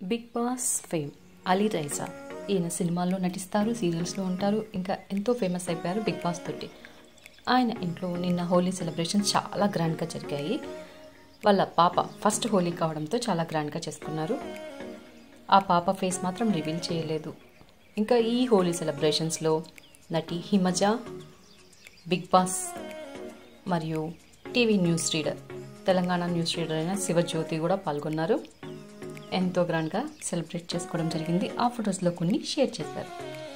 big Boss fame Ali Reza ఈయన సినిమాల్లో నటిస్తారు సీరియల్స్లో ఉంటారు ఇంకా ఎంతో ఫేమస్ అయిపోయారు బిగ్ బాస్ తోటి ఆయన ఇంట్లో నిన్న హోలీ సెలబ్రేషన్స్ చాలా గ్రాండ్గా జరిగాయి వాళ్ళ పాప ఫస్ట్ హోలీ కావడంతో చాలా గ్రాండ్గా చేసుకున్నారు ఆ పాప ఫేస్ మాత్రం రివీల్ చేయలేదు ఇంకా ఈ హోలీ సెలబ్రేషన్స్లో నటి హిమజ బిగ్ బాస్ మరియు TV news reader Telangana news reader అయిన శివజ్యోతి కూడా పాల్గొన్నారు ఎంతో గ్రాండ్గా సెలబ్రేట్ చేసుకోవడం జరిగింది ఆ ఫొటోస్లో కొన్ని షేర్ చేశారు